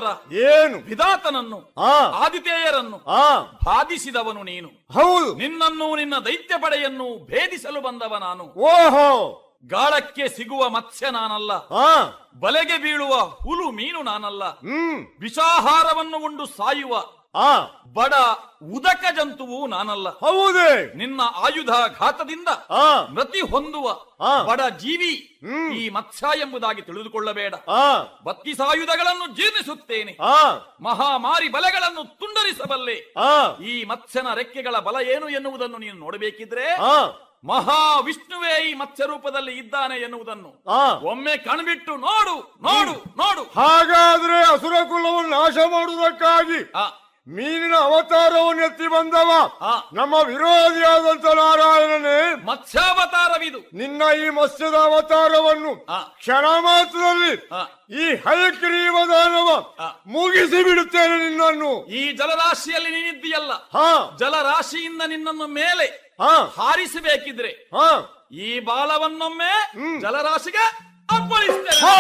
ದೇವರ ಏನು ವಿಧಾತನನ್ನು ಆ ಆದಿತೇಯರನ್ನು ಆ ಬಾಧಿಸಿದವನು ನೀನು ಹೌದು ನಿನ್ನನ್ನು ನಿನ್ನ ದೈತ್ಯ ಪಡೆಯನ್ನು ಭೇದಿಸಲು ಬಂದವ ನಾನು ಓಹೋ ಗಾಳಕ್ಕೆ ಸಿಗುವ ಮತ್ಸ್ಯ ನಾನಲ್ಲ ಆ ಬಲೆಗೆ ಬೀಳುವ ಹುಲು ಮೀನು ನಾನಲ್ಲ ಹ್ಮ್ ವಿಷಾಹಾರವನ್ನು ಉಂಡು ಸಾಯುವ ಆ ಬಡ ಉದಕ ಜಂತುವು ನಾನಲ್ಲ ಹೌದೇ ನಿನ್ನ ಆಯುಧ ಘಾತದಿಂದ ಆ ಮೃತಿ ಹೊಂದುವ ಆ. ಬಡ ಜೀವಿ ಹ್ಮ್. ಈ ಮತ್ಸ್ಯ ಎಂಬುದಾಗಿ ತಿಳಿದುಕೊಳ್ಳಬೇಡ ಆ ಬತ್ತಿಸಾಯುಧಗಳನ್ನು ಜೀರ್ಣಿಸುತ್ತೇನೆ ಆ ಮಹಾಮಾರಿ ಬಲೆಗಳನ್ನು ತುಂಡರಿಸಬಲ್ಲೆ ಆ ಈ ಮತ್ಸ್ಯನ ರೆಕ್ಕೆಗಳ ಬಲ ಏನು ಎನ್ನುವುದನ್ನು ನೀನು ನೋಡಬೇಕಿದ್ರೆ ಆ ಮಹಾವಿಷ್ಣುವೇ ಈ ಮತ್ಸ್ಯ ರೂಪದಲ್ಲಿ ಇದ್ದಾನೆ ಎನ್ನುವುದನ್ನು ಆ ಒಮ್ಮೆ ಕಣ್ಬಿಟ್ಟು ನೋಡು ನೋಡು ನೋಡು ಹಾಗಾದ್ರೆ ಅಸುರ ಕುಲವನ್ನು ನಾಶ ಮಾಡುವುದಕ್ಕಾಗಿ ಆ, ಮೀನಿನ ಅವತಾರವನ್ನು ಎತ್ತಿ ಬಂದವ ಆ. ನಮ್ಮ ವಿರೋಧಿಯಾದಂತ ನಾರಾಯಣನೇ ಮತ್ಸ್ಯಾವತಾರವಿದು ನಿನ್ನ ಈ ಮತ್ಸ್ಯದ ಅವತಾರವನ್ನು ಆ. ಕ್ಷಣ ಮಾತ್ರದಲ್ಲಿ ಆ, ಈ ಹಯಗ್ರೀವ ದಾನವ ಆ. ಮುಗಿಸಿ ಬಿಡುತ್ತೇನೆ ನಿನ್ನನ್ನು ಈ ಜಲರಾಶಿಯಲ್ಲಿ ನೀನಿದ್ದೀಯಲ್ಲ ಹಾ ಜಲರಾಶಿಯಿಂದ ನಿನ್ನನ್ನು ಮೇಲೆ ಹಾ ಹಾರಿಸಬೇಕಿದ್ರೆ ಹಾ ಈ ಬಾಲವನ್ನೊಮ್ಮೆ ಹ್ಮ್. ಜಲರಾಶಿಗೆ ಅಪ್ಪಳಿಸ್ತೇನೆ ಹಾ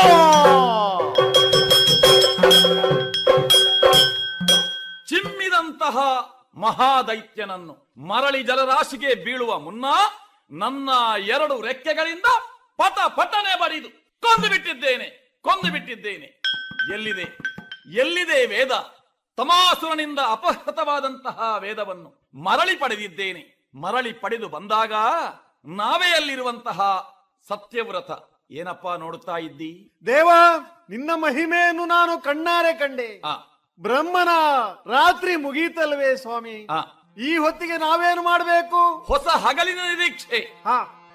ಚಿಮ್ಮಿದಂತಹ ಮಹಾದೈತ್ಯನನ್ನು ಮರಳಿ ಜಲರಾಶಿಗೆ ಬೀಳುವ ಮುನ್ನ ನನ್ನ ಎರಡು ರೆಕ್ಕೆಗಳಿಂದ ಪಟ ಪಟನೆ ಬಡಿದು ಕೊಂದು ಬಿಟ್ಟಿದ್ದೇನೆ ಕೊಂದು ಬಿಟ್ಟಿದ್ದೇನೆ ಎಲ್ಲಿದೆ ಎಲ್ಲಿದೆ ವೇದ ತಮಾಸುರನಿಂದ ಅಪಹೃತವಾದಂತಹ ವೇದವನ್ನು ಮರಳಿ ಪಡೆದಿದ್ದೇನೆ ಮರಳಿ ಪಡೆದು ಬಂದಾಗ ನಾವೇ ಅಲ್ಲಿರುವಂತಹ ಸತ್ಯವ್ರತ ಏನಪ್ಪಾ ನೋಡುತ್ತಾ ಇದ್ದಿ ದೇವ ನಿನ್ನ ಮಹಿಮೆಯನ್ನು ನಾನು ಕಣ್ಣಾರೆ ಕಂಡೆ ಆ ಬ್ರಹ್ಮನ ರಾತ್ರಿ ಮುಗೀತಲ್ವೇ ಸ್ವಾಮಿ ಆ ಈ ಹೊತ್ತಿಗೆ ನಾವೇನು ಮಾಡಬೇಕು ಹೊಸ ಹಗಲಿನ ನಿರೀಕ್ಷೆ ಹಾ